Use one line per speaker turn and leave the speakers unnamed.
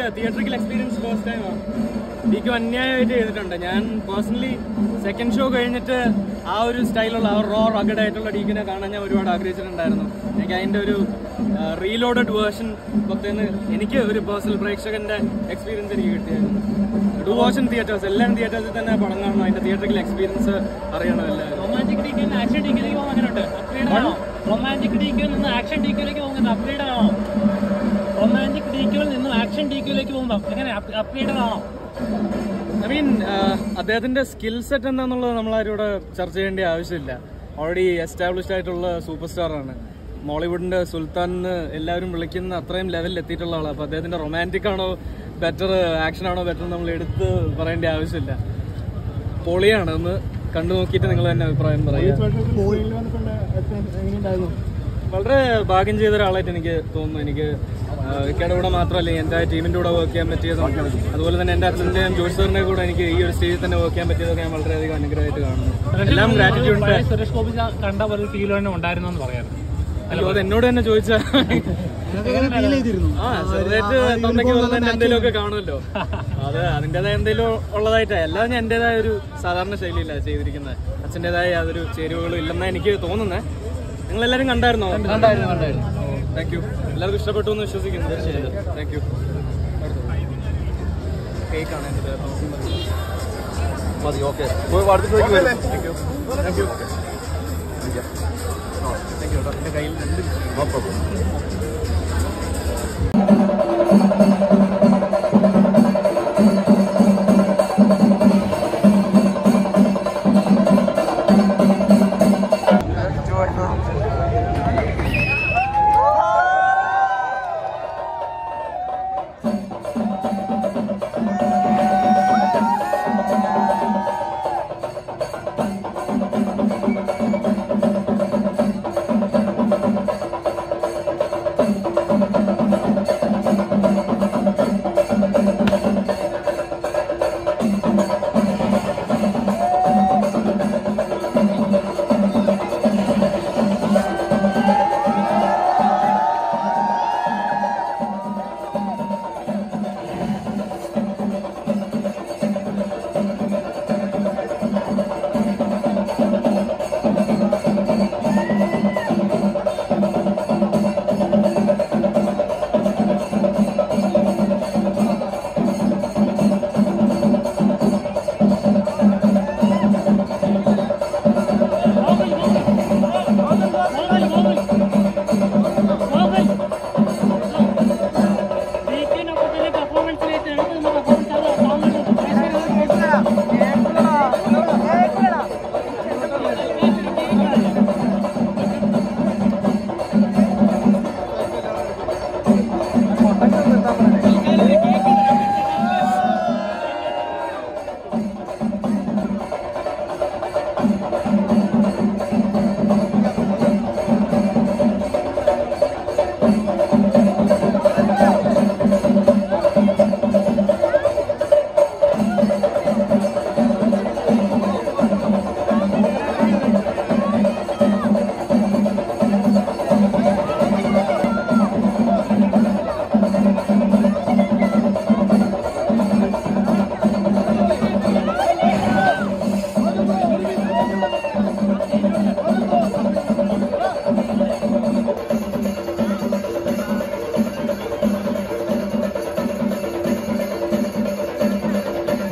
എനിക്ക് theatrical experience first ടൈമാണ് എനിക്ക് അന്യായമായിട്ട് ചെയ്തിട്ടുണ്ട് ഞാൻ പേഴ്സണലി സെക്കൻഡ് ഷോ കഴിഞ്ഞിട്ട് ആ ഒരു സ്റ്റൈലുള്ള ആ റോ റഗഡ് ആയിട്ടുള്ള ഡീക്കിനെ കാണാൻ ഞാൻ ഒരുപാട് ആഗ്രഹിച്ചിട്ടുണ്ടായിരുന്നു എനിക്ക് അതിന്റെ ഒരു റീലോഡഡ് വേർഷൻ പുറത്തുനിന്ന് എനിക്ക് ഒരു പേഴ്സണൽ പ്രേക്ഷകന്റെ എക്സ്പീരിയൻസ് എനിക്ക് കിട്ടിയായിരുന്നു ഡു വാച്ച് ഇൻ തിയേറ്റേഴ്സ് എല്ലാം തിയേറ്റേഴ്സിൽ തന്നെ പടം കാണണം അതിന്റെ തിയേറ്ററിക്കൽ എക്സ്പീരിയൻസ് അറിയണം എല്ലാവരും
റൊമാൻറ്റിക് ഡീക്കിൽ നിന്ന് ആക്ഷൻ ഡീക്കിലേക്ക് പോകുമ്പോൾ അങ്ങനെയുണ്ട് അപ്ഗ്രേഡ് ആണോ റൊമാൻറ്റിക് ഡീക്കിൽ നിന്ന് ആക്ഷൻ ഡീക്കിലേക്ക് പോകുന്നത് അപ്ഗ്രേഡ് ആണോ റൊമാൻറ്റിക് ഡീക്കിൽ നിന്ന് ആക്ഷൻ ഡീക്കിലേക്ക് പോകുമ്പോൾ എങ്ങനെ അപ്ഗ്രേഡ് ആണോ
ഐ മീൻ അദ്ദേഹത്തിന്റെ സ്കിൽ സെറ്റ് എന്താണെന്നുള്ളത് നമ്മളാരും ഇവിടെ ചർച്ച ചെയ്യേണ്ട ആവശ്യമില്ല ഓൾറെഡി എസ്റ്റാബ്ലിഷ്ഡ് ആയിട്ടുള്ള സൂപ്പർ സ്റ്റാർ ആണ് മോളിവുഡിന്റെ സുൽത്താൻ എന്ന് എല്ലാവരും വിളിക്കുന്ന അത്രയും ലെവലിൽ എത്തിയിട്ടുള്ള ആളാണ് അപ്പൊ അദ്ദേഹത്തിന്റെ റൊമാൻറ്റിക് ആണോ ബെറ്റർ ആക്ഷൻ ആണോ ബെറ്റർ നമ്മൾ എടുത്ത് പറയേണ്ട ആവശ്യമില്ല പൊളിയാണ് ഒന്ന് കണ്ടു നോക്കിയിട്ട് നിങ്ങൾ തന്നെ അഭിപ്രായം പറയുക വളരെ ഭാഗ്യം ചെയ്ത ഒരാളായിട്ട് എനിക്ക് തോന്നുന്നു എനിക്ക് ഇക്കയുടെ കൂടെ മാത്രമല്ല എൻ്റെ ടീമിന്റെ കൂടെ വർക്ക് ചെയ്യാൻ പറ്റിയതും അതുപോലെ തന്നെ എൻ്റെ അച്ഛൻ്റെയും ജോഷ് സാറിന്റെ കൂടെ എനിക്ക് ഈ ഒരു സ്റ്റേജിൽ തന്നെ വർക്ക് ചെയ്യാൻ പറ്റിയതൊക്കെ ഞാൻ വളരെയധികം അനുഗ്രഹമായിട്ട് കാണുന്നു എല്ലാം ഗ്രാറ്റിറ്റ്യൂഡ് ഉണ്ട്
പഴയ സുരേഷ് ഗോപി ചാ- കണ്ട പോലെ ഫീൽ തന്നെ ഉണ്ടായിരുന്നു എന്ന് പറയാറ്
അയ്യോ അത് എന്നോട് തന്നെ ചോദിച്ചാൽ ആ ചെറുതായിട്ട് തന്നയ്ക്ക് പറഞ്ഞ എന്തെങ്കിലും ഒക്കെ കാണുമല്ലോ അത് അതിൻ്റെതായ എന്തെങ്കിലും ഉള്ളതായിട്ടാ എല്ലാം ഞാൻ എന്റേതായ ഒരു സാധാരണ ശൈലിയില്ല ചെയ്തിരിക്കുന്നത് അച്ഛൻ്റെതായ യാതൊരു ചേരുവകളും ഇല്ലെന്നാ എനിക്ക് തോന്നുന്നത് നിങ്ങൾ എല്ലാവരും കണ്ടായിരുന്നോ കണ്ടായിരുന്നു കണ്ടായിരുന്നു താങ്ക് യു എല്ലാവർക്കും ഇഷ്ടപ്പെട്ടു എന്ന് വിശ്വസിക്കുന്നു തീർച്ചയായും താങ്ക് യു കേക്കാണ് എൻ്റെ പേര്
മതി ഓക്കെ അടുത്ത ചോദിക്കും
thank you thank you thank you എൻ്റെ കയ്യിൽ രണ്ട്
നോ പ്രോബ്ലം